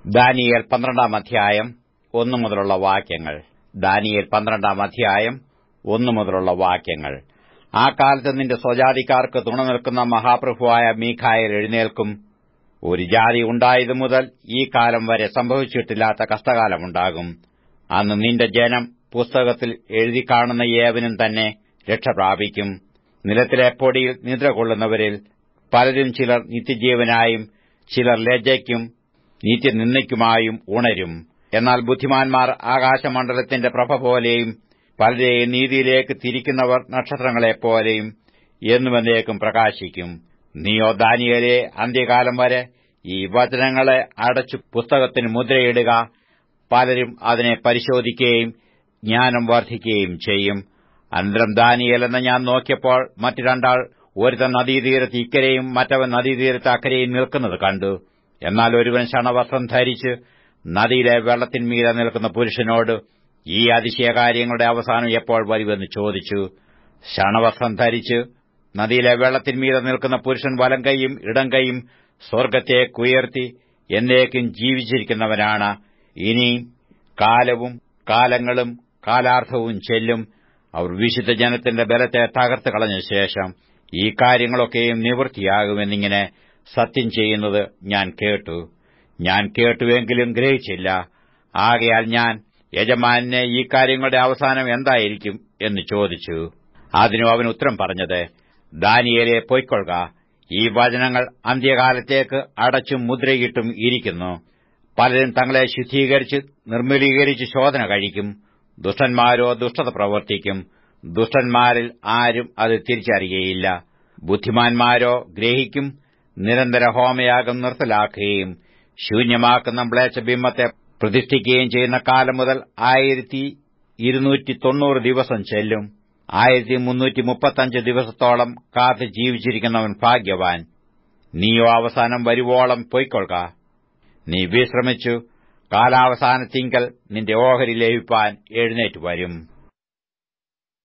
Daniel പന്ത്രണ്ടാം അധ്യായം ഒന്നു മുതലുള്ള വാക്യങ്ങൾ ദാനിയേൽ പന്ത്രണ്ടാം അധ്യായം ഒന്നു മുതലുള്ള വാക്യങ്ങൾ ആ കാലത്ത് നിന്റെ സ്വജാതിക്കാർക്ക് തുണ നിൽക്കുന്ന മഹാപ്രഭുവായ മീഖായൽ എഴുന്നേൽക്കും ഒരു ജാതി ഉണ്ടായതു മുതൽ ഈ കാലം വരെ സംഭവിച്ചിട്ടില്ലാത്ത കഷ്ടകാലമുണ്ടാകും അന്ന് നിന്റെ ജനം പുസ്തകത്തിൽ എഴുതി കാണുന്ന ഏവനും തന്നെ രക്ഷ പ്രാപിക്കും നിലത്തിലെ പൊടിയിൽ നിദ്ര കൊള്ളുന്നവരിൽ പലരും ചിലർ നിത്യജീവനായും ചിലർ ലജ്ജയ്ക്കും നിത്യനിന്ദയ്ക്കുമായും ഉണരും എന്നാൽ ബുദ്ധിമാന്മാർ ആകാശമണ്ഡലത്തിന്റെ പ്രഭ പോലെയും പലരെയും നീതിയിലേക്ക് തിരിക്കുന്നവർ നക്ഷത്രങ്ങളെപ്പോലെയും എന്നുമെന്നേക്കും പ്രകാശിക്കും നീയോ ദാനിയലെ അന്ത്യകാലം വരെ ഈ വചനങ്ങളെ അടച്ചു പുസ്തകത്തിന് മുദ്രയിടുക പലരും അതിനെ പരിശോധിക്കുകയും ജ്ഞാനം വർദ്ധിക്കുകയും ചെയ്യും അനന്തരം ദാനിയേൽ എന്ന ഞാൻ നോക്കിയപ്പോൾ മറ്റു രണ്ടാൾ ഒരുത്തൻ നദീതീരത്ത് ഇക്കരെയും മറ്റവൻ നദീതീരത്ത് അക്കരെയും നിൽക്കുന്നത് കണ്ടു എന്നാൽ ഒരുവൻ ശണവസ്ത്രം ധരിച്ച് നദിയിലെ വെള്ളത്തിന്മീതെ നിൽക്കുന്ന പുരുഷനോട് ഈ അതിശയകാര്യങ്ങളുടെ അവസാനം എപ്പോൾ വരുമെന്ന് ചോദിച്ചു ശണവസ്ത്രം ധരിച്ച് നദിയിലെ വെള്ളത്തിന്മീതെ നിൽക്കുന്ന പുരുഷൻ വലം കൈയും ഇടം കൈയും സ്വർഗത്തെ കുയർത്തി എന്നേക്കും ജീവിച്ചിരിക്കുന്നവനാണ് ഇനി കാലവും കാലങ്ങളും കാലാർത്ഥവും ചെല്ലും അവർ വിശുദ്ധ ജനത്തിന്റെ ബലത്തെ തകർത്ത് കളഞ്ഞ ശേഷം ഈ കാര്യങ്ങളൊക്കെയും നിവൃത്തിയാകുമെന്നിങ്ങനെ സത്യം ചെയ്യുന്നത് ഞാൻ കേട്ടു ഞാൻ കേട്ടുവെങ്കിലും ഗ്രഹിച്ചില്ല ആകയാൽ ഞാൻ യജമാനെ ഈ കാര്യങ്ങളുടെ അവസാനം എന്തായിരിക്കും എന്ന് ചോദിച്ചു അതിനു അവൻ ഉത്തരം പറഞ്ഞത് ദാനിയേലെ പൊയ്ക്കൊള്ളുക ഈ വചനങ്ങൾ അന്ത്യകാലത്തേക്ക് അടച്ചും മുദ്രയിട്ടും ഇരിക്കുന്നു പലരും തങ്ങളെ ശുദ്ധീകരിച്ച് നിർമ്മലീകരിച്ച് ശോധന കഴിക്കും ദുഷ്ടന്മാരോ ദുഷ്ടത പ്രവർത്തിക്കും ദുഷ്ടന്മാരിൽ ആരും അത് തിരിച്ചറിയുകയില്ല ബുദ്ധിമാന്മാരോ ഗ്രഹിക്കും നിരന്തര ഹോമയാഗം നിർത്തലാക്കുകയും ശൂന്യമാക്കുന്ന മ്ലേച്ഛബിംബത്തെ പ്രതിഷ്ഠിക്കുകയും ചെയ്യുന്ന കാലം മുതൽ ആയിരത്തി ഇരുന്നൂറ്റി തൊണ്ണൂറ് ദിവസം ചെല്ലും ആയിരത്തി മുന്നൂറ്റി മുപ്പത്തഞ്ച് ദിവസത്തോളം കാത്ത് ജീവിച്ചിരിക്കുന്നവൻ ഭാഗ്യവാൻ നീയോ അവസാനം വരുവോളം പൊയ്ക്കൊള്ളുക നീ വിശ്രമിച്ചു കാലാവസാനത്തിങ്കൽ നിന്റെ ഓഹരി ലഭിപ്പാൻ എഴുന്നേറ്റ് വരും